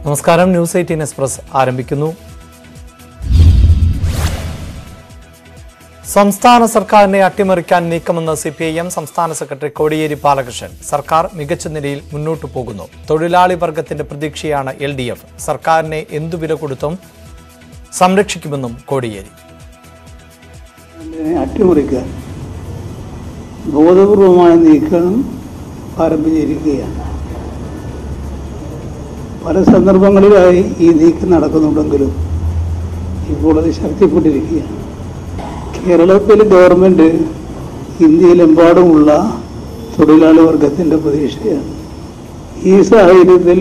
നമസ്കാരം news eighteen express ആരംഭിക്കുന്നു സംസ്ഥാന സർക്കാരിനെ അട്ടിമറിക്കാൻ നീക്കമെന്ന് സി പി ഐ എം സംസ്ഥാന സെക്രട്ടറി കോടിയേരി ബാലകൃഷ്ണൻ സർക്കാർ മികച്ച നിലയിൽ മുന്നോട്ടു പോകുന്നു തൊഴിലാളി വർഗത്തിന്റെ പ്രതീക്ഷയാണ് എൽ ഡി എഫ് സർക്കാരിനെ എന്തു വില കൊടുത്തും സംരക്ഷിക്കുമെന്നും കോടിയേരി ഇതിനെ അട്ടിമറിക്കാൻ ബോധപൂർവമായ നീക്കം ആരംഭിച്ചിരിക്കുകയാണ് പല സന്ദർഭങ്ങളിലായി ഈ നീക്കം നടക്കുന്നുണ്ടെങ്കിലും ഇപ്പോൾ അത് ശക്തിപ്പെട്ടിരിക്കുകയാണ് കേരളത്തിൽ ഗവൺമെൻറ് ഇന്ത്യയിലെമ്പാടുമുള്ള തൊഴിലാളി വർഗത്തിൻ്റെ പ്രതീക്ഷയാണ് ഈ സാഹചര്യത്തിൽ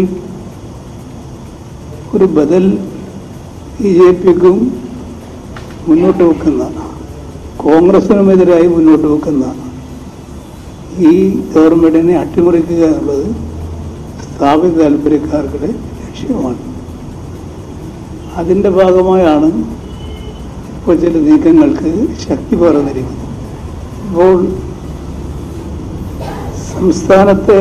ഒരു ബദൽ ബി ജെ പിക്കും മുന്നോട്ട് വെക്കുന്ന കോൺഗ്രസിനുമെതിരായി മുന്നോട്ട് വെക്കുന്ന ഈ ഗവൺമെന്റിനെ അട്ടിമറിക്കുക എന്നുള്ളത് സ്ഥാപിത താല്പര്യക്കാരുടെ ലക്ഷ്യമാണ് അതിൻ്റെ ഭാഗമായാണ് ഇപ്പോൾ ചില നീക്കങ്ങൾക്ക് ശക്തി പകർന്നിരിക്കുന്നത് ഇപ്പോൾ സംസ്ഥാനത്തെ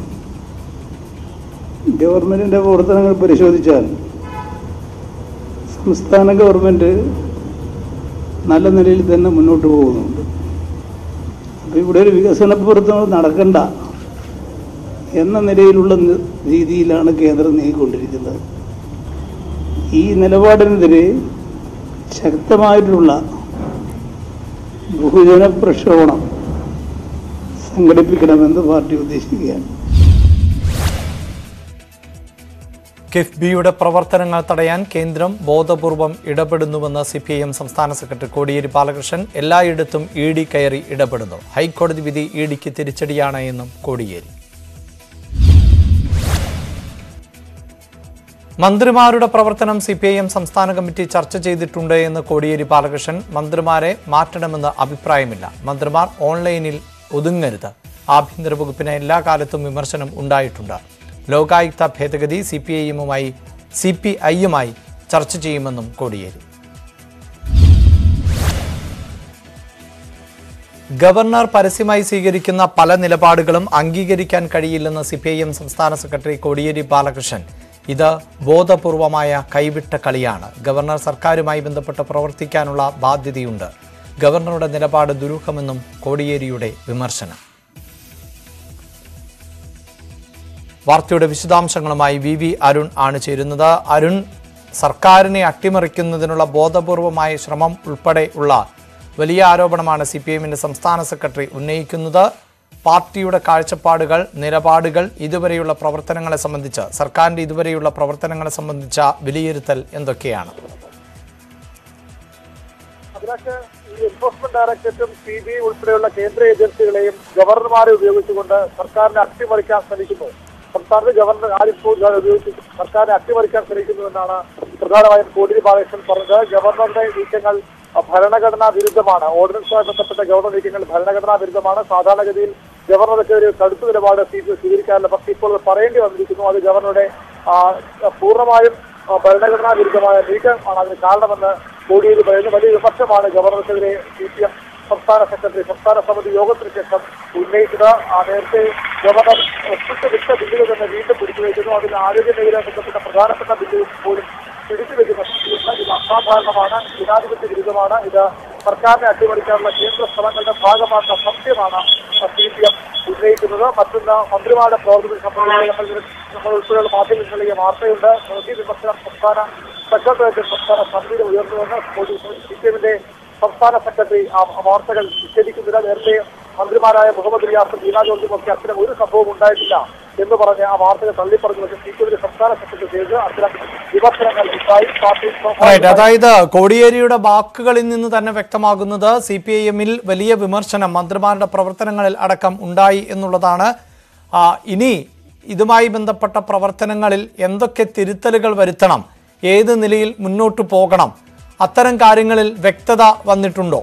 ഗവൺമെന്റിന്റെ പ്രവർത്തനങ്ങൾ പരിശോധിച്ചാൽ സംസ്ഥാന ഗവൺമെന്റ് നല്ല നിലയിൽ തന്നെ മുന്നോട്ട് പോകുന്നുണ്ട് അപ്പോൾ ഇവിടെ ഒരു വികസന പ്രവർത്തനം നടക്കണ്ട എന്ന നിലയിലുള്ള നി- രീതിയിലാണ് കേന്ദ്രം നീങ്ങിക്കൊണ്ടിരിക്കുന്നത് ഈ നിലപാടിനെതിരെ ശക്തമായിട്ടുള്ള ബഹുജന പ്രക്ഷോഭണം സംഘടിപ്പിക്കണമെന്ന് പാർട്ടി ഉദ്ദേശിക്കുകയാണ് കിഫ്ബിയുടെ പ്രവർത്തനങ്ങൾ തടയാൻ കേന്ദ്രം ബോധപൂർവം ഇടപെടുന്നുവെന്ന് സി പി ഐ എം സംസ്ഥാന സെക്രട്ടറി കോടിയേരി ബാലകൃഷ്ണൻ എല്ലായിടത്തും ഇ ഡി കയറി ഇടപെടുന്നു ഹൈക്കോടതി വിധി ഇ ഡിക്ക് തിരിച്ചടിയാണ് എന്നും കോടിയേരി മന്ത്രിമാരുടെ പ്രവർത്തനം സി പി ഐ എം സംസ്ഥാന കമ്മിറ്റി ചർച്ച ചെയ്തിട്ടുണ്ട് എന്ന് കോടിയേരി ബാലകൃഷ്ണൻ മന്ത്രിമാരെ മാറ്റണമെന്ന് അഭിപ്രായമില്ല മന്ത്രിമാർ ഓൺലൈനിൽ ഒതുങ്ങരുത് ആഭ്യന്തര വകുപ്പിന് എല്ലാ കാലത്തും വിമർശനം ഉണ്ടായിട്ടുണ്ട് ലോകായുക്ത ഭേദഗതി സി പി ഐ എമ്മുമായി സി പി ഐയുമായി ചർച്ച ചെയ്യുമെന്നും കോടിയേരി ഗവർണർ പരസ്യമായി സ്വീകരിക്കുന്ന പല നിലപാടുകളും അംഗീകരിക്കാൻ കഴിയില്ലെന്ന് സി പി ഐ എം സംസ്ഥാന സെക്രട്ടറി കോടിയേരി ബാലകൃഷ്ണൻ ഇത് ബോധപൂർവമായ കൈവിട്ട കളിയാണ് ഗവർണർ സർക്കാരുമായി ബന്ധപ്പെട്ട് പ്രവർത്തിക്കാനുള്ള ബാധ്യതയുണ്ട് ഗവർണറുടെ നിലപാട് ദുരൂഹമെന്നും കോടിയേരിയുടെ വിമർശനം വാർത്തയുടെ വിശദാംശങ്ങളുമായി വി വി അരുൺ ആണ് ചേരുന്നത് അരുൺ സർക്കാരിനെ അട്ടിമറിക്കുന്നതിനുള്ള ബോധപൂർവമായ ശ്രമം ഉൾപ്പെടെ ഉള്ള വലിയ ആരോപണമാണ് സി പി എമ്മിന്റെ സംസ്ഥാന സെക്രട്ടറി ഉന്നയിക്കുന്നത് പാർട്ടിയുടെ കാഴ്ചപ്പാടുകൾ നിലപാടുകൾ ഇതുവരെയുള്ള പ്രവർത്തനങ്ങളെ സംബന്ധിച്ച് സർക്കാരിന്റെ ഇതുവരെയുള്ള പ്രവർത്തനങ്ങളെ സംബന്ധിച്ച വിലയിരുത്തൽ എന്തൊക്കെയാണ് അതിനൊക്കെ ഈ എൻഫോഴ്സ്മെന്റ് ഡയറക്ടറേറ്റും സി ബി ഐ ഉൾപ്പെടെയുള്ള കേന്ദ്ര ഏജൻസികളെയും ഗവർണർമാരെ ഉപയോഗിച്ചുകൊണ്ട് സർക്കാരിനെ അട്ടിമറിക്കാൻ ശ്രമിക്കുന്നു സംസ്ഥാനത്ത് ഗവർണർ ആരിഫ് മുഹമ്മദ് ഖാൻ ഉപയോഗിച്ച് സർക്കാരിനെ അട്ടിമറിക്കാൻ ശ്രമിക്കുന്നു എന്നാണ് പ്രധാനമായും കോടിയേരി ബാലകൃഷ്ണൻ പറഞ്ഞത് ഗവർണറുടെ നീക്കങ്ങൾ ഭരണഘടനാ വിരുദ്ധമാണ് ഓർഡിനൻസുമായി ബന്ധപ്പെട്ട ഗവർണർ നീക്കങ്ങൾ ഭരണഘടനാ വിരുദ്ധമാണ് സാധാരണഗതിയിൽ ഗവർണർക്കെതിരെ ഒരു കടുത്ത നിലപാട് സി പി സ്വീകരിക്കാറില്ല പക്ഷേ ഇപ്പോൾ അത് പറയേണ്ടി വന്നിരിക്കുന്നു അത് ഗവർണറുടെ ആ, പൂർണ്ണമായും ആ, ഭരണഘടനാ വിരുദ്ധമായ നീക്കമാണ് അതിന് കാരണമെന്ന് കോടിയേരി പറയുന്നു വലിയ വിമർശനമാണ് ഗവർണർക്കെതിരെ സി പി എം സംസ്ഥാന സെക്രട്ടറി സംസ്ഥാന സമിതി യോഗത്തിന് ശേഷം ഉന്നയിച്ചത് ആ നേരത്തെ ഗവർണർ ഒപ്പിട്ട് വിട്ട ബില്ലുകൾ തന്നെ വീണ്ടും പിടിച്ചു വയ്ക്കുന്നു അതിൽ ആരോഗ്യ മേഖലയുമായി ബന്ധപ്പെട്ട പ്രധാനപ്പെട്ട ബില്ലുകൾ പോലും പിടിച്ചു വെക്കുന്ന ഇത് അസാധാരണമാണ് ജനാധിപത്യ വിരുദ്ധമാണ് ഇത് സർക്കാരിനെ അട്ടിമറിക്കാനുള്ള കേന്ദ്ര ശ്രമങ്ങളുടെ ഭാഗമാണെന്ന സംശയമാണ് സി പി എം ഉന്നയിക്കുന്നത് മറ്റൊന്ന് മന്ത്രിമാരുടെ പ്രവർത്തനം സംബന്ധിച്ച് നമ്മൾ നമ്മൾ ഉൾപ്പെടെയുള്ള മാധ്യമങ്ങളിൽ നൽകിയ വാർത്തയുണ്ട് മോദി വിമർശനം സംസ്ഥാന സെക്രട്ടേറിയറ്റ് സംസ്ഥാന സമിതിയിൽ ഉയർന്നുവെന്ന് സി പി എമ്മിന്റെ സംസ്ഥാന സെക്രട്ടറി ആ വാർത്തകൾ നിഷേധിക്കുന്നില്ല നേരത്തെ മന്ത്രിമാരായ മുഹമ്മദ് റിയാസും ബീന ജോർജും ഒക്കെ അത്തരം ഒരു സംഭവം ഉണ്ടായിട്ടില്ല എന്ന് പറഞ്ഞ് ആ വാർത്തകൾ തള്ളിപ്പറഞ്ഞു പക്ഷേ സി പി എമ്മിന്റെ സംസ്ഥാന സെക്രട്ടറി ചെയ്ത് അത്തരം വിമർശനങ്ങൾ ഉണ്ടായി പാർട്ടി റൈറ്റ് അതായത് കോടിയേരിയുടെ വാക്കുകളിൽ നിന്ന് തന്നെ വ്യക്തമാകുന്നത് സി പി ഐ എമ്മിൽ വലിയ വിമർശനം മന്ത്രിമാരുടെ പ്രവർത്തനങ്ങളിൽ അടക്കം ഉണ്ടായി എന്നുള്ളതാണ് ആ, ഇനി ഇതുമായി ബന്ധപ്പെട്ട പ്രവർത്തനങ്ങളിൽ എന്തൊക്കെ തിരുത്തലുകൾ വരുത്തണം ഏത് നിലയിൽ മുന്നോട്ട് പോകണം അത്തരം കാര്യങ്ങളിൽ വ്യക്തത വന്നിട്ടുണ്ടോ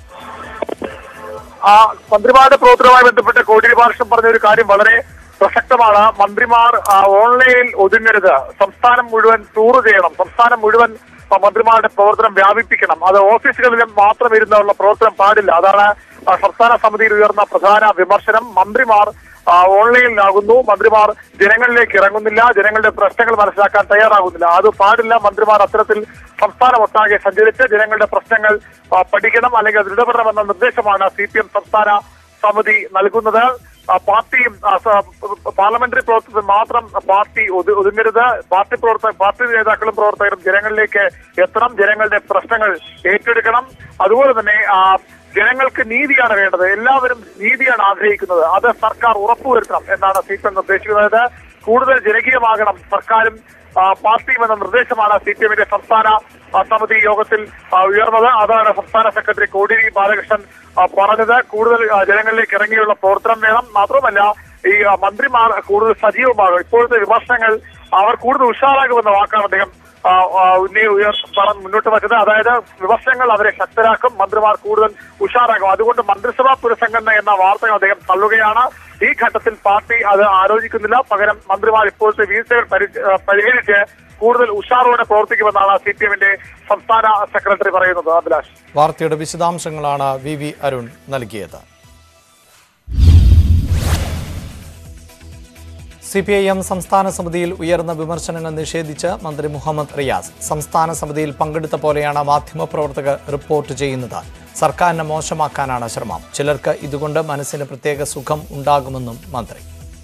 ആ മന്ത്രിമാരുടെ പ്രവർത്തനവുമായി ബന്ധപ്പെട്ട് കോടിയേരി ബാലകൃഷ്ണൻ പറഞ്ഞ ഒരു കാര്യം വളരെ പ്രസക്തമാണ് മന്ത്രിമാർ ആ, ഓൺലൈനിൽ ഒതുങ്ങരുത് സംസ്ഥാനം മുഴുവൻ ടൂർ ചെയ്യണം സംസ്ഥാനം മുഴുവൻ ആ, മന്ത്രിമാരുടെ പ്രവർത്തനം വ്യാപിപ്പിക്കണം അത് ഓഫീസുകളിലും മാത്രം ഇരുന്നുള്ള പ്രവർത്തനം പാടില്ല അതാണ് ആ, സംസ്ഥാന സമിതിയിൽ ഉയർന്ന പ്രധാന വിമർശനം മന്ത്രിമാർ ആ, ഓൺലൈനിലാകുന്നു മന്ത്രിമാർ ജനങ്ങളിലേക്ക് ഇറങ്ങുന്നില്ല ജനങ്ങളുടെ പ്രശ്നങ്ങൾ മനസ്സിലാക്കാൻ തയ്യാറാകുന്നില്ല അത് പാടില്ല മന്ത്രിമാർ അത്തരത്തിൽ സംസ്ഥാനമൊട്ടാകെ സഞ്ചരിച്ച് ജനങ്ങളുടെ പ്രശ്നങ്ങൾ ആ, പഠിക്കണം അല്ലെങ്കിൽ അത് ഇടപെടണമെന്ന നിർദ്ദേശമാണ് സി പി എം സംസ്ഥാന സമിതി നൽകുന്നത് ആ, പാർട്ടിയും ആ, സ- പാർലമെന്ററി പ്രവർത്തകർ മാത്രം പാർട്ടി ഒതു- ഒതുങ്ങരുത് പാർട്ടി പ്രവർത്തക പാർട്ടി നേതാക്കളും പ്രവർത്തകരും ജനങ്ങളിലേക്ക് എത്തണം ജനങ്ങളുടെ പ്രശ്നങ്ങൾ ഏറ്റെടുക്കണം അതുപോലെ തന്നെ ആ, ജനങ്ങൾക്ക് നീതിയാണ് വേണ്ടത് എല്ലാവരും നീതിയാണ് ആഗ്രഹിക്കുന്നത് അത് സർക്കാർ ഉറപ്പുവരുത്തണം എന്നാണ് സി പി എം നിർദ്ദേശിക്കുന്നത് കൂടുതൽ ജനകീയമാകണം സർക്കാരും ആ, പാർട്ടിയും എന്ന നിർദ്ദേശമാണ് സി പി എമ്മിന്റെ സംസ്ഥാന ആ, സമിതി യോഗത്തിൽ ആ, ഉയർന്നത് അതാണ് സംസ്ഥാന സെക്രട്ടറി കോടിയേരി ബാലകൃഷ്ണൻ ആ, പറഞ്ഞത് കൂടുതൽ ആ, ജനങ്ങളിലേക്ക് ഇറങ്ങിയുള്ള പ്രവർത്തനം വേണം മാത്രമല്ല ഈ ആ, മന്ത്രിമാർ കൂടുതൽ സജീവമാകും ഇപ്പോഴത്തെ വിമർശനങ്ങൾ അവർ കൂടുതൽ ഉഷാറാകുമെന്ന വാക്കാണ് അദ്ദേഹം ആ, ആ, ഉന്നയി ഉയർ പറഞ്ഞ് മുന്നോട്ട് വച്ചത് അതായത് വിമർശനങ്ങൾ അവരെ ശക്തരാക്കും മന്ത്രിമാർ കൂടുതൽ ഉഷാറാകും അതുകൊണ്ട് മന്ത്രിസഭാ പുനഃസംഘടന എന്ന വാർത്തകൾ അദ്ദേഹം തള്ളുകയാണ് ഈ ഘട്ടത്തിൽ പാർട്ടി അത് ആലോചിക്കുന്നില്ല പകരം മന്ത്രിമാർ ഇപ്പോഴത്തെ വീഴ്ചകൾ പരി- ആ, പരിഹരിച്ച് കൂടുതൽ ഉഷാറോടെ പ്രവർത്തിക്കുമെന്നാണ് സി പി എമ്മിന്റെ സംസ്ഥാന സെക്രട്ടറി പറയുന്നത് അഭിലാഷ് വാർത്തയുടെ വിശദാംശങ്ങളാണ് വി വി അരുൺ നൽകിയത് സി പി ഐ എം സംസ്ഥാന സമിതിയിൽ ഉയർന്ന വിമർശനങ്ങൾ നിഷേധിച്ച് മന്ത്രി മുഹമ്മദ് റിയാസ് സംസ്ഥാന സമിതിയിൽ പങ്കെടുത്ത പോലെയാണ് മാധ്യമപ്രവർത്തകർ റിപ്പോർട്ട് ചെയ്യുന്നത് സർക്കാരിനെ മോശമാക്കാനാണ് ശ്രമം ചിലർക്ക് ഇതുകൊണ്ട് മനസ്സിന് പ്രത്യേക സുഖം ഉണ്ടാകുമെന്നും മന്ത്രി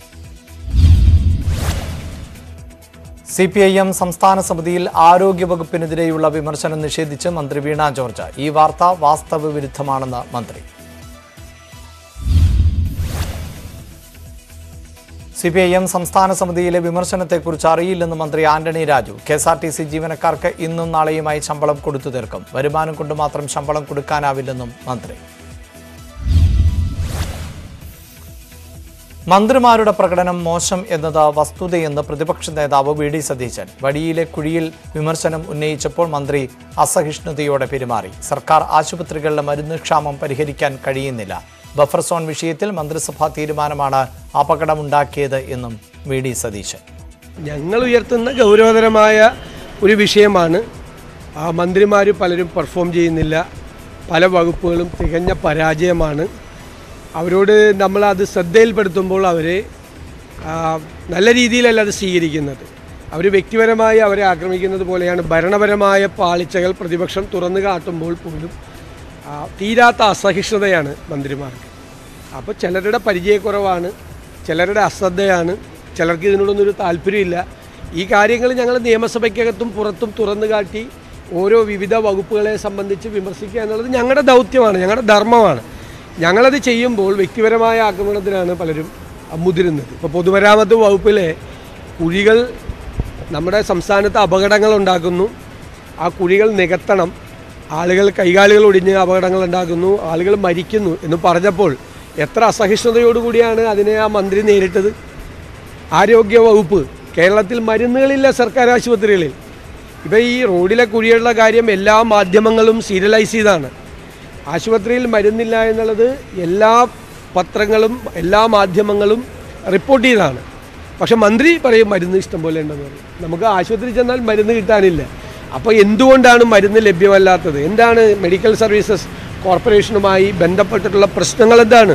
സി പി ഐ എം സംസ്ഥാന സമിതിയിൽ ആരോഗ്യവകുപ്പിനെതിരെയുള്ള വിമർശനം നിഷേധിച്ച് മന്ത്രി വീണ ജോർജ് ഈ വാർത്ത വാസ്തവ വിരുദ്ധമാണെന്ന് മന്ത്രി സി പി ഐ എം സംസ്ഥാന സമിതിയിലെ വിമർശനത്തെക്കുറിച്ച് അറിയില്ലെന്ന് മന്ത്രി Antony Raju K S R T C ജീവനക്കാർക്ക് ഇന്നും നാളെയുമായി ശമ്പളം കൊടുത്തു തീർക്കും വരുമാനം കൊണ്ട് മാത്രം ശമ്പളം കൊടുക്കാനാവില്ലെന്നും മന്ത്രി മന്ത്രിമാരുടെ പ്രകടനം മോശം എന്നത് വസ്തുതയെന്ന് പ്രതിപക്ഷ നേതാവ് വി ഡി സതീശൻ വടിയിലെ കുഴിയിൽ വിമർശനം ഉന്നയിച്ചപ്പോൾ മന്ത്രി അസഹിഷ്ണുതയോടെ പെരുമാറി സർക്കാർ ആശുപത്രികളിലെ മരുന്ന് ക്ഷാമം പരിഹരിക്കാൻ കഴിയുന്നില്ല ബഫർ സോൺ വിഷയത്തിൽ മന്ത്രിസഭാ തീരുമാനമാണ് അപകടമുണ്ടാക്കിയത് എന്നും വി ഡി സതീശൻ ഞങ്ങൾ ഉയർത്തുന്ന ഗൗരവതരമായ ഒരു വിഷയമാണ് ആ മന്ത്രിമാർ പലരും പെർഫോം ചെയ്യുന്നില്ല പല വകുപ്പുകളും തികഞ്ഞ പരാജയമാണ് അവരോട് നമ്മൾ അത് ശ്രദ്ധയിൽപ്പെടുത്തുമ്പോൾ അവർ നല്ല രീതിയിലല്ല അത് സ്വീകരിക്കുന്നത് അവർ വ്യക്തിപരമായി അവരെ ആക്രമിക്കുന്നത് പോലെയാണ് ഭരണപരമായ പാളിച്ചകൾ പ്രതിപക്ഷം തുറന്നു കാട്ടുമ്പോൾ പോലും ആ, തീരാത്ത അസഹിഷ്ണുതയാണ് മന്ത്രിമാർക്ക് അപ്പോൾ ചിലരുടെ പരിചയക്കുറവാണ് ചിലരുടെ അശ്രദ്ധയാണ് ചിലർക്ക് ഇതിനോടൊന്നും ഒരു താല്പര്യമില്ല ഈ കാര്യങ്ങൾ ഞങ്ങൾ നിയമസഭയ്ക്കകത്തും പുറത്തും തുറന്നു കാട്ടി ഓരോ വിവിധ വകുപ്പുകളെ സംബന്ധിച്ച് വിമർശിക്കുക എന്നുള്ളത് ഞങ്ങളുടെ ദൗത്യമാണ് ഞങ്ങളുടെ ധർമ്മമാണ് ഞങ്ങളത് ചെയ്യുമ്പോൾ വ്യക്തിപരമായ ആക്രമണത്തിനാണ് പലരും മുതിരുന്നത് ഇപ്പോൾ പൊതുമരാമത്ത് വകുപ്പിലെ കുഴികൾ നമ്മുടെ സംസ്ഥാനത്ത് അപകടങ്ങൾ ഉണ്ടാക്കുന്നു ആ കുഴികൾ നികത്തണം ആളുകൾ കൈകാലുകൾ ഒടിഞ്ഞ് അപകടങ്ങൾ ഉണ്ടാക്കുന്നു ആളുകൾ മരിക്കുന്നു എന്ന് പറഞ്ഞപ്പോൾ എത്ര അസഹിഷ്ണുതയോടുകൂടിയാണ് അതിനെ ആ മന്ത്രി നേരിട്ടത് ആരോഗ്യ വകുപ്പ് കേരളത്തിൽ മരുന്നുകളില്ല സർക്കാർ ആശുപത്രികളിൽ ഇപ്പോൾ ഈ റോഡിലെ കുഴിയുള്ള കാര്യം എല്ലാ മാധ്യമങ്ങളും സീരിയലൈസ് ചെയ്താണ് ആശുപത്രിയിൽ മരുന്നില്ല എന്നുള്ളത് എല്ലാ പത്രങ്ങളും എല്ലാ മാധ്യമങ്ങളും റിപ്പോർട്ട് ചെയ്തതാണ് പക്ഷെ മന്ത്രി പറയും മരുന്ന് ഇഷ്ടം പോലെ ഉണ്ടെന്ന് പറയും നമുക്ക് ആശുപത്രി ചെന്നാൽ മരുന്ന് കിട്ടാനില്ല അപ്പോൾ എന്തുകൊണ്ടാണ് മരുന്ന് ലഭ്യമല്ലാത്തത് എന്താണ് മെഡിക്കൽ സർവീസസ് കോർപ്പറേഷനുമായി ബന്ധപ്പെട്ടിട്ടുള്ള പ്രശ്നങ്ങൾ എന്താണ്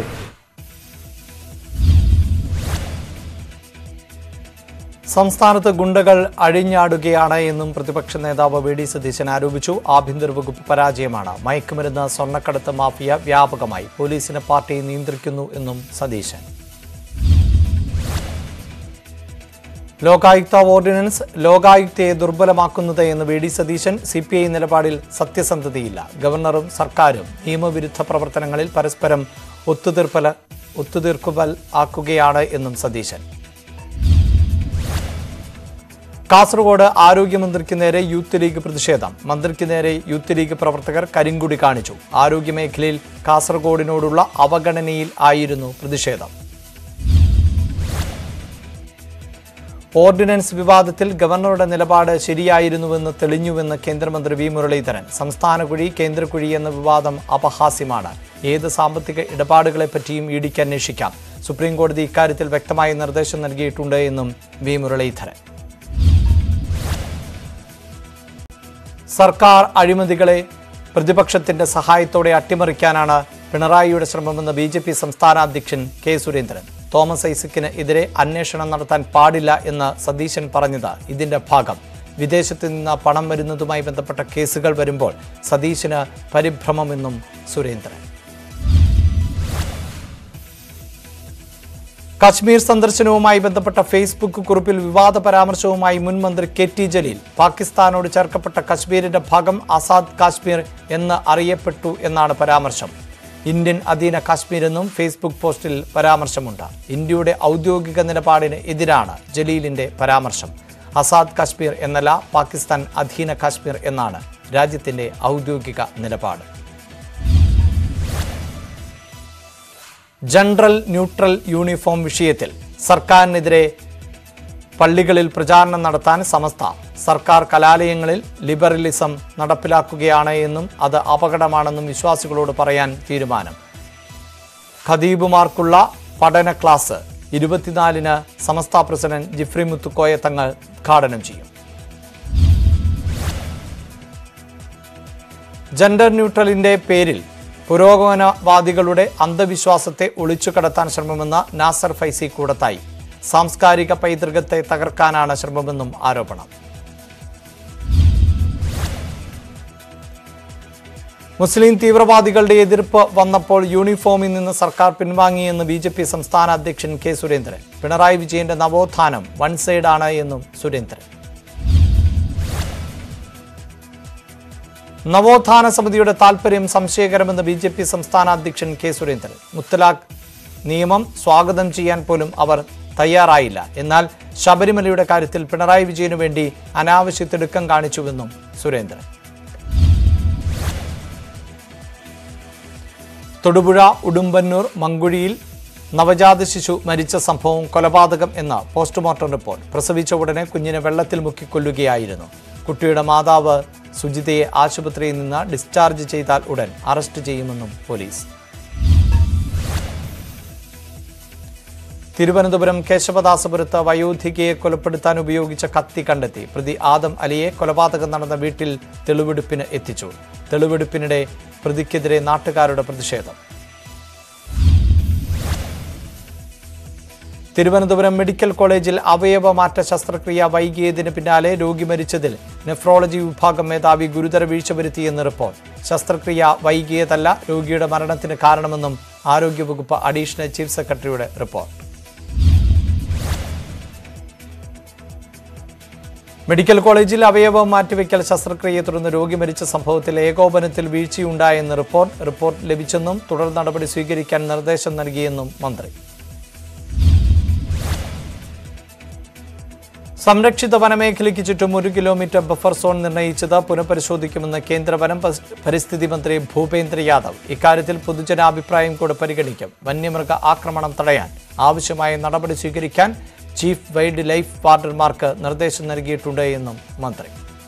സംസ്ഥാനത്ത് ഗുണ്ടകൾ അഴിഞ്ഞാടുകയാണ് എന്നും പ്രതിപക്ഷ നേതാവ് വി ഡി സതീശൻ ആരോപിച്ചു ആഭ്യന്തര വകുപ്പ് പരാജയമാണ് മയക്കുമരുന്ന് സ്വർണ്ണക്കടത്ത് മാഫിയ വ്യാപകമായി പോലീസിനെ പാർട്ടി നിയന്ത്രിക്കുന്നു എന്നും സതീശൻ ലോകായുക്ത ഓർഡിനൻസ് ലോകായുക്തയെ ദുർബലമാക്കുന്നത് എന്ന് V D Satheesan C P I നിലപാടിൽ സത്യസന്ധതയില്ല ഗവർണറും സർക്കാരും നിയമവിരുദ്ധ പ്രവർത്തനങ്ങളിൽ പരസ്പരം ഒത്തുതീർപ്പല ഒത്തുതീർക്കുവൽ ആക്കുകയാണ് എന്നും സതീശൻ കാസർഗോഡ് ആരോഗ്യമന്ത്രിക്ക് നേരെ യൂത്ത് ലീഗ് പ്രതിഷേധം മന്ത്രിക്ക് നേരെ യൂത്ത് ലീഗ് പ്രവർത്തകർ കരിങ്കുടി കാണിച്ചു ആരോഗ്യമേഖലയിൽ കാസർഗോഡിനോടുള്ള അവഗണനയിൽ ആയിരുന്നു പ്രതിഷേധം ഓർഡിനൻസ് വിവാദത്തിൽ ഗവർണറുടെ നിലപാട് ശരിയായിരുന്നുവെന്ന് തെളിഞ്ഞുവെന്ന് കേന്ദ്രമന്ത്രി വി മുരളീധരൻ സംസ്ഥാന കുഴി കേന്ദ്രക്കുഴി എന്ന വിവാദം അപഹാസ്യമാണ് ഏത് സാമ്പത്തിക ഇടപാടുകളെപ്പറ്റിയും ഇഡിക്ക് അന്വേഷിക്കാം സുപ്രീം കോടതി ഇക്കാര്യത്തിൽ വ്യക്തമായ നിർദ്ദേശം നൽകിയിട്ടുണ്ട് എന്നും വി മുരളീധരൻ സർക്കാർ അഴിമതികളെ പ്രതിപക്ഷത്തിന്റെ സഹായത്തോടെ അട്ടിമറിക്കാനാണ് പിണറായിയുടെ ശ്രമമെന്ന് ബി ജെ പി സംസ്ഥാന അധ്യക്ഷൻ കെ സുരേന്ദ്രൻ തോമസ് ഐസക്കിന് എതിരെ അന്വേഷണം നടത്താൻ പാടില്ല എന്ന് സതീശൻ പറഞ്ഞത് ഇതിന്റെ ഭാഗം വിദേശത്ത് നിന്ന് പണം വരുന്നതുമായി ബന്ധപ്പെട്ട കേസുകൾ വരുമ്പോൾ സതീശന് പരിഭ്രമമെന്നും സുരേന്ദ്രൻ കശ്മീർ സന്ദർശനവുമായി ബന്ധപ്പെട്ട ഫേസ്ബുക്ക് കുറിപ്പിൽ വിവാദ പരാമർശവുമായി മുൻ മന്ത്രി കെ ടി ജലീൽ പാകിസ്ഥാനോട് ചേർക്കപ്പെട്ട കശ്മീരിന്റെ ഭാഗം ആസാദ് കാശ്മീർ എന്ന് അറിയപ്പെട്ടു എന്നാണ് പരാമർശം ഇന്ത്യൻ അധീന കാശ്മീർ എന്നും ഫേസ്ബുക്ക് പോസ്റ്റിൽ പരാമർശമുണ്ട് ഇന്ത്യയുടെ ഔദ്യോഗിക നിലപാടിന് എതിരാണ് ജലീലിന്റെ പരാമർശം ആസാദ് കാശ്മീർ എന്നല്ല പാകിസ്ഥാൻ അധീന കാശ്മീർ എന്നാണ് രാജ്യത്തിന്റെ ഔദ്യോഗിക നിലപാട് ജനറൽ ന്യൂട്രൽ യൂണിഫോം വിഷയത്തിൽ സർക്കാരിനെതിരെ പള്ളികളിൽ പ്രചാരണം നടത്താൻ സമസ്ത സർക്കാർ കലാലയങ്ങളിൽ ലിബറലിസം നടപ്പിലാക്കുകയാണ് എന്നും അത് അപകടമാണെന്നും വിശ്വാസികളോട് പറയാൻ തീരുമാനം ഖദീബുമാർക്കുള്ള പഠന ക്ലാസ് ഇരുപത്തിനാലിന് സമസ്ത പ്രസിഡന്റ് ജിഫ്രി മുത്തുക്കോയ തങ്ങൾ ഉദ്ഘാടനം ചെയ്യും ജെൻഡർ ന്യൂട്രലിന്റെ പേരിൽ പുരോഗമനവാദികളുടെ അന്ധവിശ്വാസത്തെ ഒളിച്ചു കടത്താൻ ശ്രമമെന്ന നാസർ ഫൈസി കൂടത്തായി സാംസ്കാരിക പൈതൃകത്തെ തകർക്കാനാണ് ശ്രമമെന്നും ആരോപണം മുസ്ലിം തീവ്രവാദികളുടെ എതിർപ്പ് വന്നപ്പോൾ യൂണിഫോമിൽ നിന്ന് സർക്കാർ പിൻവാങ്ങിയെന്ന് ബി ജെ പി സംസ്ഥാന അധ്യക്ഷൻ കെ സുരേന്ദ്രൻ പിണറായി വിജയന്റെ നവോത്ഥാനം വൺ സൈഡാണ് എന്നും സുരേന്ദ്രൻ നവോത്ഥാന സമിതിയുടെ താൽപര്യം സംശയകരമെന്ന് ബി ജെ പി സംസ്ഥാന അധ്യക്ഷൻ കെ സുരേന്ദ്രൻ മുത്തലാഖ് നിയമം സ്വാഗതം ചെയ്യാൻ പോലും അവർ തയ്യാറായില്ല എന്നാൽ ശബരിമലയുടെ കാര്യത്തിൽ പിണറായി വിജയനു വേണ്ടി അനാവശ്യ തിടുക്കം കാണിച്ചുവെന്നും സുരേന്ദ്രൻ തൊടുപുഴ ഉടുമ്പന്നൂർ മങ്കുഴിയിൽ നവജാത ശിശു മരിച്ച സംഭവം കൊലപാതകം എന്ന പോസ്റ്റ്മോർട്ടം റിപ്പോർട്ട് പ്രസവിച്ച ഉടനെ കുഞ്ഞിനെ വെള്ളത്തിൽ മുക്കിക്കൊല്ലുകയായിരുന്നു കുട്ടിയുടെ മാതാവ് സുജിതയെ ആശുപത്രിയിൽ നിന്ന് ഡിസ്ചാർജ് ചെയ്താൽ ഉടൻ അറസ്റ്റ് ചെയ്യുമെന്നും പോലീസ് തിരുവനന്തപുരം കേശവദാസപുരത്ത് വയോധികയെ കൊലപ്പെടുത്താൻ ഉപയോഗിച്ച കത്തി കണ്ടെത്തി പ്രതി ആദം അലിയെ കൊലപാതകം നടന്ന വീട്ടിൽ തെളിവെടുപ്പിന് എത്തിച്ചു തെളിവെടുപ്പിനിടെ പ്രതിക്കെതിരെ നാട്ടുകാരുടെ പ്രതിഷേധം തിരുവനന്തപുരം മെഡിക്കൽ കോളേജിൽ അവയവമാറ്റ ശസ്ത്രക്രിയ വൈകിയതിന് പിന്നാലെ രോഗി മരിച്ചതിൽ നെഫ്രോളജി വിഭാഗം മേധാവി ഗുരുതര വീഴ്ച വരുത്തിയെന്ന് റിപ്പോർട്ട് ശസ്ത്രക്രിയ വൈകിയതല്ല രോഗിയുടെ മരണത്തിന് കാരണമെന്നും ആരോഗ്യവകുപ്പ് അഡീഷണൽ ചീഫ് സെക്രട്ടറിയുടെ റിപ്പോർട്ട് മെഡിക്കൽ കോളേജിൽ അവയവം മാറ്റിവെക്കൽ ശസ്ത്രക്രിയയെ തുടർന്ന് രോഗി മരിച്ച സംഭവത്തിൽ ഏകോപനത്തിൽ വീഴ്ചയുണ്ടായെന്ന് റിപ്പോർട്ട് റിപ്പോർട്ട് ലഭിച്ചെന്നും തുടർ നടപടി സ്വീകരിക്കാൻ നിർദ്ദേശം നൽകിയെന്നും മന്ത്രി സംരക്ഷിത വനമേഖലയ്ക്ക് ചുറ്റും ഒരു കിലോമീറ്റർ ബഫർ സോൺ നിർണയിച്ചത് പുനഃപരിശോധിക്കുമെന്ന് കേന്ദ്ര വനം പസ്- പരിസ്ഥിതി മന്ത്രി ഭൂപേന്ദ്ര യാദവ് ഇക്കാര്യത്തിൽ പൊതുജനാഭിപ്രായം കൂടെ പരിഗണിക്കും വന്യമൃഗ ആക്രമണം തടയാൻ ആവശ്യമായ നടപടി സ്വീകരിക്കാൻ ചീഫ് വൈൽഡ് ലൈഫ് വാർഡർമാർക്ക് നിർദ്ദേശം നൽകിയിട്ടുണ്ട് എന്നും മന്ത്രി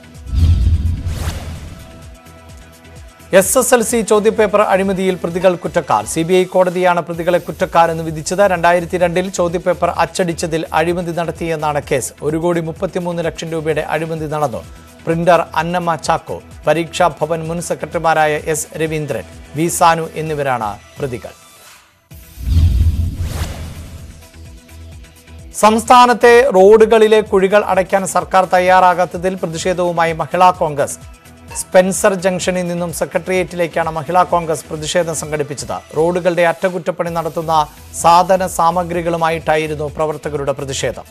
എസ് എസ് എൽ സി ചോദ്യപേപ്പർ അഴിമതിയിൽ പ്രതികൾ കുറ്റക്കാർ സി ബി ഐ കോടതിയാണ് പ്രതികളെ കുറ്റക്കാരെന്ന് വിധിച്ചത് രണ്ടായിരത്തി രണ്ടിൽ ചോദ്യപേപ്പർ അച്ചടിച്ചതിൽ അഴിമതി നടത്തിയെന്നാണ് കേസ് ഒരു കോടി മുപ്പത്തിമൂന്ന് ലക്ഷം രൂപയുടെ അഴിമതി നടന്നു പ്രിന്റർ അന്നമ്മ ചാക്കോ പരീക്ഷാ ഭവൻ മുൻ സെക്രട്ടറിമാരായ എസ് രവീന്ദ്രൻ വി സാനു എന്നിവരാണ് പ്രതികൾ സംസ്ഥാനത്തെ റോഡുകളിലെ കുഴികൾ അടയ്ക്കാൻ സർക്കാർ തയ്യാറാകാത്തതിൽ പ്രതിഷേധവുമായി മഹിളാ കോൺഗ്രസ് സ്പെൻസർ ജംഗ്ഷനിൽ നിന്നും സെക്രട്ടേറിയറ്റിലേക്കാണ് മഹിളാ കോൺഗ്രസ് പ്രതിഷേധം സംഘടിപ്പിച്ചത് റോഡുകളുടെ അറ്റകുറ്റപ്പണി നടത്തുന്ന സാധന സാമഗ്രികളുമായിട്ടായിരുന്നു പ്രവർത്തകരുടെ പ്രതിഷേധം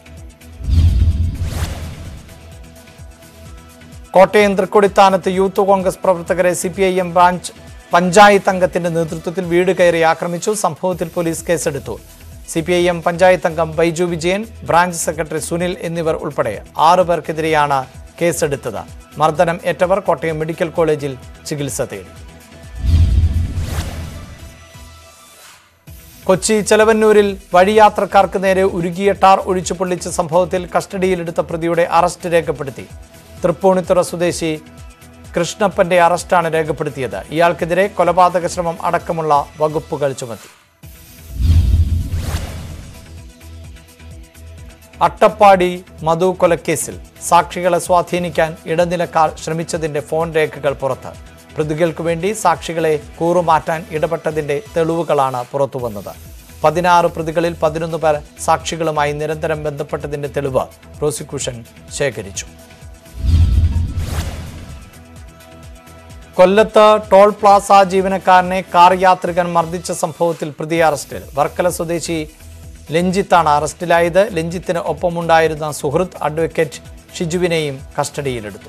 കോട്ടയം തൃക്കൊടിത്താനത്ത് യൂത്ത് കോൺഗ്രസ് പ്രവർത്തകരെ C P I M branch panchayat അംഗത്തിന്റെ നേതൃത്വത്തിൽ വീട് കയറി ആക്രമിച്ചു സംഭവത്തിൽ പോലീസ് കേസെടുത്തു C P I M panchayat അംഗം ബൈജു വിജയൻ ബ്രാഞ്ച് സെക്രട്ടറി സുനിൽ എന്നിവർ ഉൾപ്പെടെ ആറു പേർക്കെതിരെയാണ് കേസെടുത്തത് മർദ്ദനം ഏറ്റവർ കോട്ടയം മെഡിക്കൽ കോളേജിൽ ചികിത്സ തേടി കൊച്ചി ചെലവന്നൂരിൽ വഴിയാത്രക്കാർക്ക് നേരെ ഉരുകിയ ടാർ ഒഴിച്ചു പൊള്ളിച്ച സംഭവത്തിൽ കസ്റ്റഡിയിലെടുത്ത പ്രതിയുടെ അറസ്റ്റ് രേഖപ്പെടുത്തി തൃപ്പൂണിത്തുറ സ്വദേശി കൃഷ്ണപ്പന്റെ അറസ്റ്റാണ് രേഖപ്പെടുത്തിയത് ഇയാൾക്കെതിരെ കൊലപാതക ശ്രമം അടക്കമുള്ള വകുപ്പുകൾ ചുമത്തി അട്ടപ്പാടി മധു കൊലക്കേസിൽ സാക്ഷികളെ സ്വാധീനിക്കാൻ ഇടനിലക്കാർ ശ്രമിച്ചതിന്റെ ഫോൺ രേഖകൾ പുറത്ത് പ്രതികൾക്ക് വേണ്ടി സാക്ഷികളെ കൂറുമാറ്റാൻ ഇടപെട്ടതിന്റെ തെളിവുകളാണ് പുറത്തുവന്നത് പതിനാറ് പ്രതികളിൽ പതിനൊന്ന് പേർ സാക്ഷികളുമായി നിരന്തരം ബന്ധപ്പെട്ടതിന്റെ തെളിവ് പ്രോസിക്യൂഷൻ ശേഖരിച്ചു കൊല്ലത്ത് ടോൾ പ്ലാസ ജീവനക്കാരനെ കാർ യാത്രികൻ മർദ്ദിച്ച സംഭവത്തിൽ പ്രതി അറസ്റ്റിൽ വർക്കല സ്വദേശി ലഞ്ജിത്താണ് അറസ്റ്റിലായത് ലഞ്ജിത്തിന് ഒപ്പമുണ്ടായിരുന്ന സുഹൃത്ത് അഡ്വക്കേറ്റ് ഷിജുവിനെയും കസ്റ്റഡിയിലെടുത്തു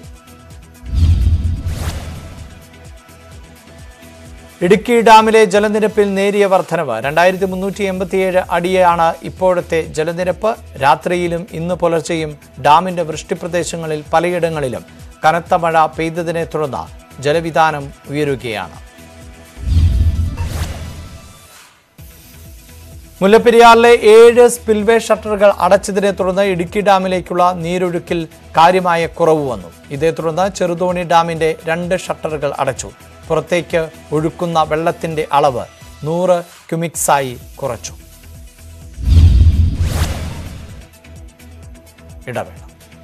ഇടുക്കി ഡാമിലെ ജലനിരപ്പിൽ നേരിയ വർധനവ് രണ്ടായിരത്തി മുന്നൂറ്റി എൺപത്തിയേഴ് അടിയാണ് ഇപ്പോഴത്തെ ജലനിരപ്പ് രാത്രിയിലും ഇന്ന് പുലർച്ചെയും ഡാമിന്റെ വൃഷ്ടിപ്രദേശങ്ങളിൽ പലയിടങ്ങളിലും കനത്ത മഴ പെയ്തതിനെ തുടർന്ന് ജലവിധാനം ഉയരുകയാണ് മുല്ലപ്പെരിയാറിലെ ഏഴ് സ്പിൽവേ ഷട്ടറുകൾ അടച്ചതിനെ തുടർന്ന് ഇടുക്കി ഡാമിലേക്കുള്ള നീരൊഴുക്കിൽ കാര്യമായ കുറവ് വന്നു ഇതേ തുടർന്ന് ചെറുതോണി ഡാമിന്റെ രണ്ട് ഷട്ടറുകൾ അടച്ചു പുറത്തേക്ക് ഒഴുക്കുന്ന വെള്ളത്തിന്റെ അളവ് നൂറ് ക്യുമിക്സായി കുറച്ചു ഇടവേള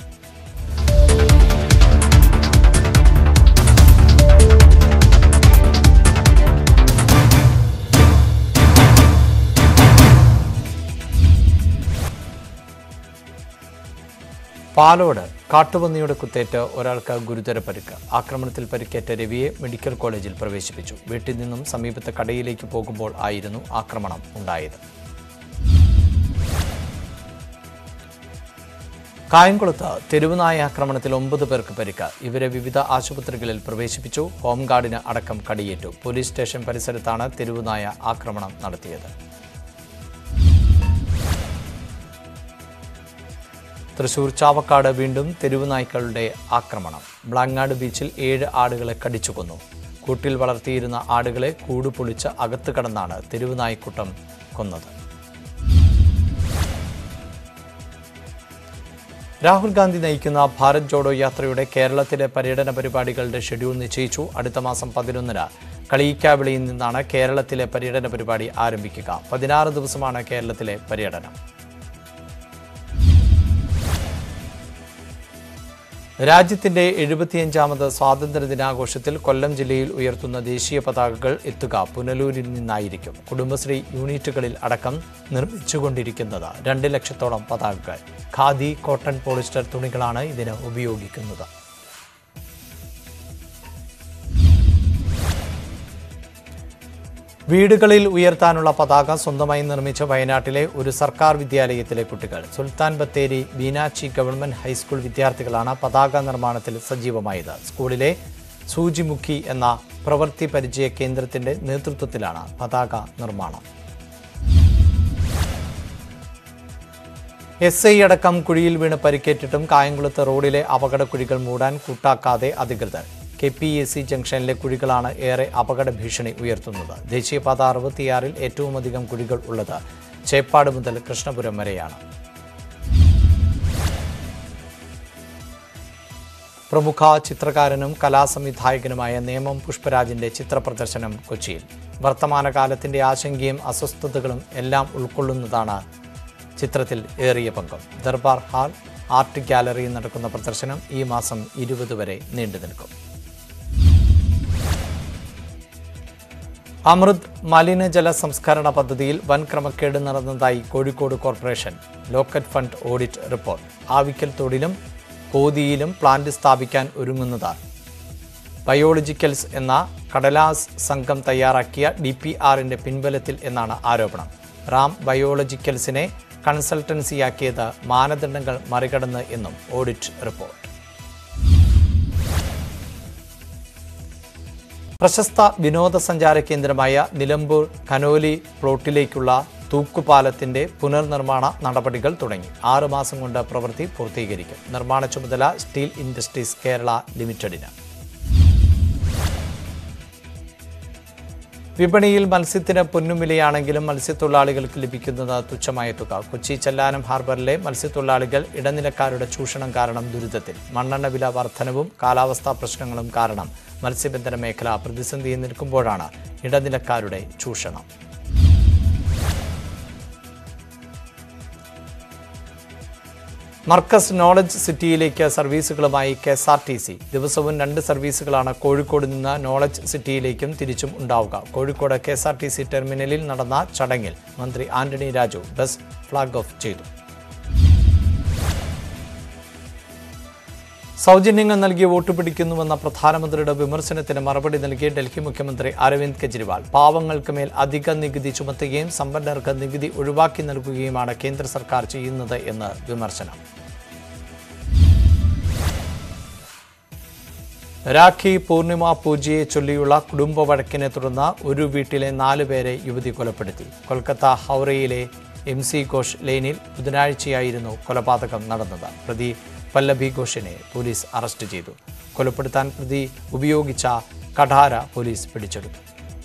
പാലോട് കാട്ടുപന്നിയുടെ കുത്തേറ്റ് ഒരാൾക്ക് ഗുരുതര പരിക്ക് ആക്രമണത്തിൽ പരിക്കേറ്റ രവിയെ മെഡിക്കൽ കോളേജിൽ പ്രവേശിപ്പിച്ചു വീട്ടിൽ നിന്നും സമീപത്തെ കടയിലേക്ക് പോകുമ്പോൾ ആയിരുന്നു ആക്രമണം ഉണ്ടായത് കായംകുളത്ത് തെരുവുനായ ആക്രമണത്തിൽ ഒമ്പത് പേർക്ക് പരിക്ക് ഇവരെ വിവിധ ആശുപത്രികളിൽ പ്രവേശിപ്പിച്ചു ഹോംഗാർഡിന് അടക്കം കടിയേറ്റു പോലീസ് സ്റ്റേഷൻ പരിസരത്താണ് തെരുവുനായ ആക്രമണം നടത്തിയത് തൃശൂർ ചാവക്കാട് വീണ്ടും തെരുവുനായ്ക്കളുടെ ആക്രമണം ബ്ലാങ്ങാട് ബീച്ചിൽ ഏഴ് ആടുകളെ കടിച്ചു കൊന്നു കൂട്ടിൽ വളർത്തിയിരുന്ന ആടുകളെ കൂട് പൊളിച്ച് അകത്ത് കടന്നാണ് തെരുവുനായ്ക്കൂട്ടം കൊന്നത് രാഹുൽ ഗാന്ധി നയിക്കുന്ന ഭാരത് ജോഡോ യാത്രയുടെ കേരളത്തിലെ പര്യടന പരിപാടികളുടെ ഷെഡ്യൂൾ നിശ്ചയിച്ചു അടുത്ത മാസം പതിനൊന്നിന് കളിയിക്കാവിളിയിൽ നിന്നാണ് കേരളത്തിലെ പര്യടന പരിപാടി ആരംഭിക്കുക പതിനാറ് ദിവസമാണ് കേരളത്തിലെ പര്യടനം രാജ്യത്തിന്റെ എഴുപത്തിയഞ്ചാമത് സ്വാതന്ത്ര്യ ദിനാഘോഷത്തിൽ കൊല്ലം ജില്ലയിൽ ഉയർത്തുന്ന ദേശീയ പതാകകൾ എത്തുക പുനലൂരിൽ നിന്നായിരിക്കും കുടുംബശ്രീ യൂണിറ്റുകളിൽ അടക്കം നിർമ്മിച്ചുകൊണ്ടിരിക്കുന്നത് രണ്ട് ലക്ഷത്തോളം പതാകകൾ ഖാദി കോട്ടൺ പോളിസ്റ്റർ തുണികളാണ് ഇതിന് ഉപയോഗിക്കുന്നത് വീടുകളിൽ ഉയർത്താനുള്ള പതാക സ്വന്തമായി നിർമ്മിച്ച വയനാട്ടിലെ ഒരു സർക്കാർ വിദ്യാലയത്തിലെ കുട്ടികൾ സുൽത്താൻ ബത്തേരി ബീനാച്ചി ഗവൺമെന്റ് ഹൈസ്കൂൾ വിദ്യാർത്ഥികളാണ് പതാക നിർമ്മാണത്തിൽ സജീവമായത് സ്കൂളിലെ സൂചിമുഖി എന്ന പ്രവൃത്തി പരിചയ കേന്ദ്രത്തിന്റെ നേതൃത്വത്തിലാണ് പതാക നിർമ്മാണം എസ് ഐ അടക്കം കുഴിയിൽ വീണ് പരിക്കേറ്റിട്ടും കായംകുളത്ത് റോഡിലെ അപകടക്കുഴികൾ മൂടാൻ കൂട്ടാക്കാതെ അധികൃതർ കെ പി എസ് സി ജംഗ്ഷനിലെ കുഴികളാണ് ഏറെ അപകട ഭീഷണി ഉയർത്തുന്നത് ദേശീയപാത അറുപത്തിയാറിൽ ഏറ്റവും അധികം കുഴികൾ ഉള്ളത് ചേപ്പാട് മുതൽ കൃഷ്ണപുരം വരെയാണ് പ്രമുഖ ചിത്രകാരനും കലാസംവിധായകനുമായ നേമം പുഷ്പരാജിന്റെ ചിത്രപ്രദർശനം കൊച്ചിയിൽ വർത്തമാനകാലത്തിന്റെ ആശങ്കയും അസ്വസ്ഥതകളും എല്ലാം ഉൾക്കൊള്ളുന്നതാണ് ചിത്രത്തിൽ ഏറിയ പങ്കം ദർബാർ ഹാൾ ആർട്ട് ഗാലറിയിൽ നടക്കുന്ന പ്രദർശനം ഈ മാസം ഇരുപത് വരെ നീണ്ടു നിൽക്കും അമൃത് മലിനജല സംസ്കരണ പദ്ധതിയിൽ വൻ ക്രമക്കേട് നടന്നതായി Kozhikode corporation local fund audit report Avikkal തോടിലും കോതിയിലും പ്ലാന്റ് സ്ഥാപിക്കാൻ ഒരുങ്ങുന്നത് ബയോളജിക്കൽസ് എന്ന കടലാസ് സംഘം തയ്യാറാക്കിയ ഡി പി ആറിന്റെ പിൻബലത്തിൽ എന്നാണ് ആരോപണം റാം ബയോളജിക്കൽസിനെ കൺസൾട്ടൻസിയാക്കിയത് മാനദണ്ഡങ്ങൾ മറികടന്ന് എന്നും ഓഡിറ്റ് റിപ്പോർട്ട് പ്രശസ്ത വിനോദസഞ്ചാര കേന്ദ്രമായ നിലമ്പൂർ കനോലി പ്ലോട്ടിലേക്കുള്ള തൂക്കുപാലത്തിന്റെ പുനർനിർമ്മാണ നടപടികൾ തുടങ്ങി ആറ് മാസം കൊണ്ട് പ്രവൃത്തി പൂർത്തീകരിക്കും നിർമ്മാണ ചുമതല സ്റ്റീൽ ഇൻഡസ്ട്രീസ് കേരള ലിമിറ്റഡിന് വിപണിയിൽ മത്സ്യത്തിന് പൊന്നുവിലയാണെങ്കിലും മത്സ്യത്തൊഴിലാളികൾക്ക് ലഭിക്കുന്നത് തുച്ഛമായ തുക കൊച്ചി ചെല്ലാനം ഹാർബറിലെ മത്സ്യത്തൊഴിലാളികൾ ഇടനിലക്കാരുടെ ചൂഷണം കാരണം ദുരിതത്തിൽ മണ്ണെണ്ണ വില വർധനവും കാലാവസ്ഥാ പ്രശ്നങ്ങളും കാരണം മത്സ്യബന്ധന മേഖല പ്രതിസന്ധിയിൽ നിൽക്കുമ്പോഴാണ് ഇടനിലക്കാരുടെ ചൂഷണം മർക്കസ് നോളജ് സിറ്റിയിലേക്ക് സർവീസുകളുമായി K S R T C ദിവസവും രണ്ട് സർവീസുകളാണ് കോഴിക്കോട് നിന്ന് നോളജ് സിറ്റിയിലേക്കും തിരിച്ചും ഉണ്ടാവുക Kozhikode K S R T C terminal നടന്ന ചടങ്ങിൽ മന്ത്രി Antony Raju bus flag off ചെയ്തു സൗജന്യങ്ങൾ നൽകി വോട്ട് പിടിക്കുന്നുവെന്ന പ്രധാനമന്ത്രിയുടെ വിമർശനത്തിന് മറുപടി നൽകിയ ഡൽഹി മുഖ്യമന്ത്രി അരവിന്ദ് കെജ്രിവാൾ പാവങ്ങൾക്ക് മേൽ അധിക നികുതി ചുമത്തുകയും സമ്പന്നർക്ക് നികുതി ഒഴിവാക്കി നൽകുകയുമാണ് കേന്ദ്ര സർക്കാർ ചെയ്യുന്നത് എന്ന് വിമർശനം രാഖി പൂർണിമ പൂജയെ ചൊല്ലിയുള്ള കുടുംബ വഴക്കിനെ തുടർന്ന് ഒരു വീട്ടിലെ നാല് പേരെ യുവതി കൊലപ്പെടുത്തി കൊൽക്കത്ത ഹൗറയിലെ എം സി ഘോഷ് ലെയിനിൽ ബുധനാഴ്ചയായിരുന്നു കൊലപാതകം നടന്നത് പ്രതി പല്ലഭി ഘോഷിനെ പോലീസ് അറസ്റ്റ് ചെയ്തു കൊലപ്പെടുത്താൻ പ്രതി ഉപയോഗിച്ച കഠാര പോലീസ് പിടിച്ചെടുത്തു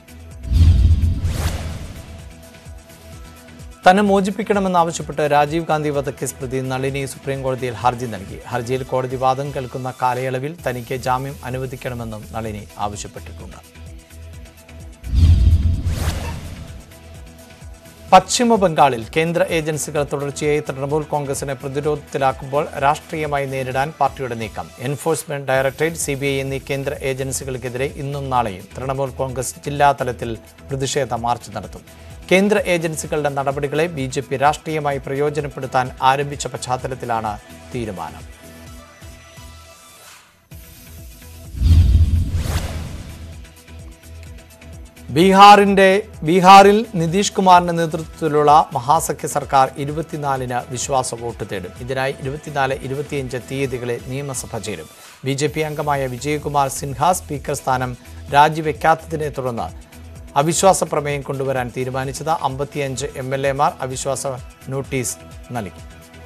തന്നെ മോചിപ്പിക്കണമെന്നാവശ്യപ്പെട്ട് രാജീവ് ഗാന്ധി വധക്കേസ് പ്രതി നളിനി സുപ്രീം കോടതിയിൽ ഹർജി നൽകി ഹർജിയിൽ കോടതി വാദം കേൾക്കുന്ന കാലയളവിൽ തനിക്ക് ജാമ്യം അനുവദിക്കണമെന്നും നളിനി ആവശ്യപ്പെട്ടിട്ടുണ്ട് പശ്ചിമ ബംഗാളിൽ കേന്ദ്ര ഏജൻസികൾ തുടർച്ചയായി തൃണമൂൽ കോൺഗ്രസിനെ പ്രതിരോധത്തിലാക്കുമ്പോൾ രാഷ്ട്രീയമായി നേരിടാൻ പാർട്ടിയുടെ നീക്കം enforcement directorate C B I എന്നീ കേന്ദ്ര ഏജൻസികൾക്കെതിരെ ഇന്നും നാളെയും തൃണമൂൽ കോൺഗ്രസ് ജില്ലാ തലത്തിൽ പ്രതിഷേധ മാർച്ച് നടത്തും കേന്ദ്ര ഏജൻസികളുടെ നടപടികളെ ബി ജെ പി രാഷ്ട്രീയമായി പ്രയോജനപ്പെടുത്താൻ ആരംഭിച്ച പശ്ചാത്തലത്തിലാണ് തീരുമാനം ബീഹാറിന്റെ ബീഹാറിൽ നിതീഷ് കുമാറിന്റെ നേതൃത്വത്തിലുള്ള മഹാസഖ്യ സർക്കാർ ഇരുപത്തിനാലിന് വിശ്വാസ വോട്ട് തേടും ഇതിനായി ഇരുപത്തിനാല് ഇരുപത്തിയഞ്ച് തീയതികളെ നിയമസഭ ചേരും ബി ജെ പി അംഗമായ വിജയകുമാർ സിൻഹ സ്പീക്കർ സ്ഥാനം രാജിവെക്കാത്തതിനെ തുടർന്ന് അവിശ്വാസ പ്രമേയം കൊണ്ടുവരാൻ തീരുമാനിച്ചത് അമ്പത്തിയഞ്ച് എം എൽ എമാർ അവിശ്വാസ നോട്ടീസ് നൽകി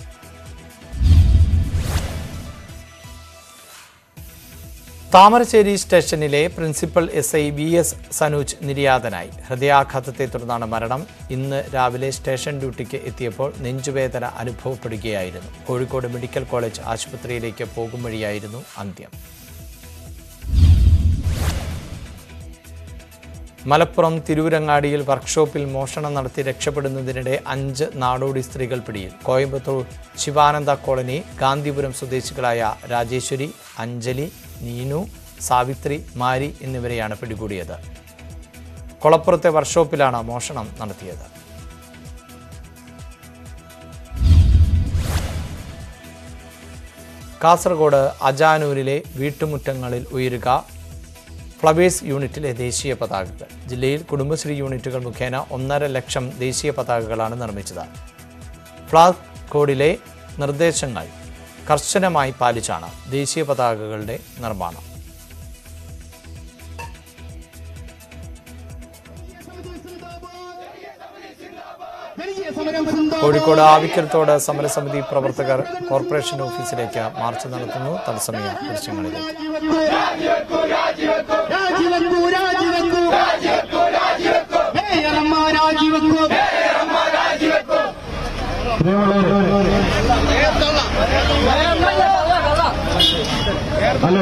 താമരശ്ശേരി സ്റ്റേഷനിലെ principal S I V S Sanooj നിര്യാതനായി ഹൃദയാഘാതത്തെ തുടർന്നാണ് മരണം ഇന്ന് രാവിലെ സ്റ്റേഷൻ ഡ്യൂട്ടിക്ക് എത്തിയപ്പോൾ നെഞ്ചുവേദന അനുഭവപ്പെടുകയായിരുന്നു കോഴിക്കോട് മെഡിക്കൽ കോളേജ് ആശുപത്രിയിലേക്ക് പോകും വഴിയായിരുന്നു അന്ത്യം മലപ്പുറം തിരൂരങ്ങാടിയിൽ വർക്ക്ഷോപ്പിൽ മോഷണം നടത്തി രക്ഷപ്പെടുന്നതിനിടെ അഞ്ച് നാടോടി സ്ത്രീകൾ പിടിയിൽ കോയമ്പത്തൂർ ശിവാനന്ദ കോളനി ഗാന്ധിപുരം സ്വദേശികളായ രാജേശ്വരി അഞ്ജലി നീനു സാവിത്രി മാരി എന്നിവരെയാണ് പിടികൂടിയത് കൊളപ്പുറത്തെ വർക്ക്ഷോപ്പിലാണ് മോഷണം നടത്തിയത് കാസർഗോഡ് അജാനൂരിലെ വീട്ടുമുറ്റങ്ങളിൽ ഉയരുക ഫ്ലവേഴ്സ് യൂണിറ്റിലെ ദേശീയ പതാകകൾ ജില്ലയിൽ കുടുംബശ്രീ യൂണിറ്റുകൾ മുഖേന ഒന്നര ലക്ഷം ദേശീയ പതാകകളാണ് നിർമ്മിച്ചത് ഫ്ലാഗ് കോഡിലെ നിർദ്ദേശങ്ങൾ കർശനമായി പാലിച്ചാണ് ദേശീയ പതാകകളുടെ നിർമ്മാണം കോഴിക്കോട് ആവിക്കരത്തോട് സമരസമിതി പ്രവർത്തകർ കോർപ്പറേഷൻ ഓഫീസിലേക്ക് മാർച്ച് നടത്തുന്നു തത്സമയ ദൃശ്യങ്ങളിലേക്ക് രാജിവെക്കൂ രാജിവെക്കൂ മേയറമ്മ രാജിവെക്കൂ ഹലോ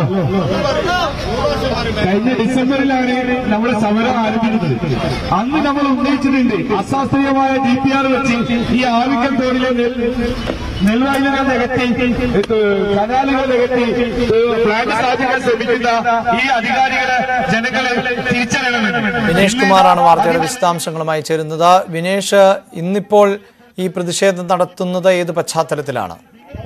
കഴിഞ്ഞ ഡിസംബറിലാണ് നമ്മൾ സമരം ആരംഭിക്കുന്നത് അന്ന് നമ്മൾ ഉന്നയിച്ചിട്ടുണ്ട് അശാസ്ത്രീയമായ ഡി പി ആർ വെച്ച് ഈ ആവിക്കൽ തോടിലെ നെൽവയലുകൾ നികത്തി ഇത് കനാലുകൾ നികത്തി ഇത് ഫ്ലാഗ് സ്ഥാപിക്കാൻ ശ്രമിക്കുന്ന ഈ അധികാരികളെ ജനങ്ങളെ തിരിച്ചറിയണമെന്ന് വിനേഷ് കുമാറാണ് വാർത്തയുടെ വിശദാംശങ്ങളുമായി ചേരുന്നത് വിനേഷ് ഇന്നിപ്പോൾ ഈ പ്രതിഷേധം നടത്തുന്നത് ഏത് പശ്ചാത്തലത്തിലാണ്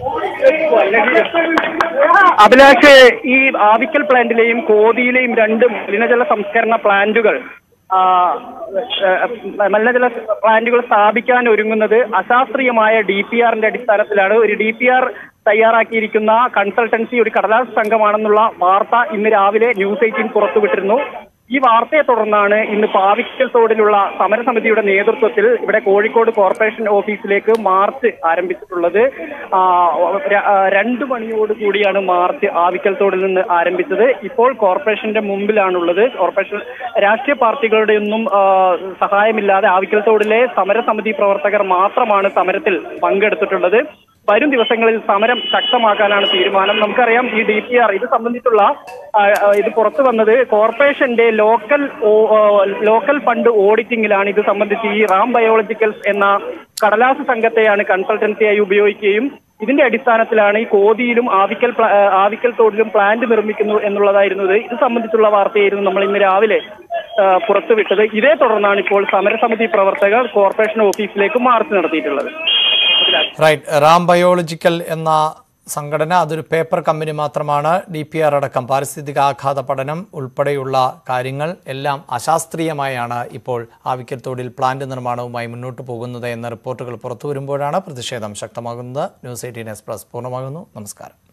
അഭിലാഷ് ഈ ആവിക്കൽ പ്ലാന്റിലെയും കോതിയിലെയും രണ്ട് മലിനജല സംസ്കരണ പ്ലാന്റുകൾ ആ, ഏഹ്, മലിനജല പ്ലാന്റുകൾ സ്ഥാപിക്കാൻ ഒരുങ്ങുന്നത് അശാസ്ത്രീയമായ ഡി പി ആറിന്റെ അടിസ്ഥാനത്തിലാണ് ഒരു ഡി പി ആർ തയ്യാറാക്കിയിരിക്കുന്ന കൺസൾട്ടൻസി ഒരു കടലാസ് സംഘമാണെന്നുള്ള വാർത്ത ഇന്ന് രാവിലെ ന്യൂസ് എയ്റ്റീൻ പുറത്തുവിട്ടിരുന്നു ഈ വാർത്തയെ തുടർന്നാണ് ഇന്ന് പാവിക്കൽ തോടിലുള്ള സമരസമിതിയുടെ നേതൃത്വത്തിൽ ഇവിടെ കോഴിക്കോട് കോർപ്പറേഷൻ ഓഫീസിലേക്ക് മാർച്ച് ആരംഭിച്ചിട്ടുള്ളത് ആ, ര- ആ, രണ്ടു മണിയോട് കൂടിയാണ് മാർച്ച് ആവിക്കൽ തോടിൽ നിന്ന് ആരംഭിച്ചത് ഇപ്പോൾ കോർപ്പറേഷന്റെ മുമ്പിലാണുള്ളത് കോർപ്പറേഷൻ രാഷ്ട്രീയ പാർട്ടികളുടെ ഒന്നും ആ, സഹായമില്ലാതെ ആവിക്കൽ തോടിലെ സമരസമിതി പ്രവർത്തകർ മാത്രമാണ് സമരത്തിൽ പങ്കെടുത്തിട്ടുള്ളത് വരും ദിവസങ്ങളിൽ സമരം ശക്തമാക്കാനാണ് തീരുമാനം നമുക്കറിയാം ഈ ഡി പി ആർ ഇത് സംബന്ധിച്ചുള്ള ആ, ആ, ഇത് പുറത്തു വന്നത് കോർപ്പറേഷന്റെ ലോക്കൽ ഓ- ആ, ലോക്കൽ ഫണ്ട് ഓഡിറ്റിംഗിലാണ് ഇത് സംബന്ധിച്ച് ഈ റാം ബയോളജിക്കൽസ് എന്ന കടലാസ് സംഘത്തെയാണ് കൺസൾട്ടൻസിയായി ഉപയോഗിക്കുകയും ഇതിന്റെ അടിസ്ഥാനത്തിലാണ് ഈ കോതിയിലും ആവിക്കൽ പ്ല- ആ, ആവിക്കൽ തോടിലും പ്ലാന്റ് നിർമ്മിക്കുന്നു എന്നുള്ളതായിരുന്നത് ഇത് സംബന്ധിച്ചുള്ള വാർത്തയായിരുന്നു നമ്മൾ ഇന്ന് രാവിലെ ആ, പുറത്തുവിട്ടത് ഇതേ തുടർന്നാണ് ഇപ്പോൾ സമരസമിതി പ്രവർത്തകർ കോർപ്പറേഷൻ ഓഫീസിലേക്ക് മാർച്ച് നടത്തിയിട്ടുള്ളത് റൈറ്റ് റാം ബയോളജിക്കൽ എന്ന സംഘടന അതൊരു പേപ്പർ കമ്പനി മാത്രമാണ് ഡി പി ആർ അടക്കം പാരിസ്ഥിതിക ആഘാത പഠനം ഉൾപ്പെടെയുള്ള കാര്യങ്ങൾ എല്ലാം അശാസ്ത്രീയമായാണ് ഇപ്പോൾ ആവിക്കൽ തോടിൽ പ്ലാന്റ് നിർമ്മാണവുമായി മുന്നോട്ട് പോകുന്നത് എന്ന റിപ്പോർട്ടുകൾ പുറത്തു വരുമ്പോഴാണ് പ്രതിഷേധം ശക്തമാകുന്നത് ന്യൂസ് എയ്റ്റീൻ എക്സ്പ്രസ് പൂർണ്ണമാകുന്നു നമസ്കാരം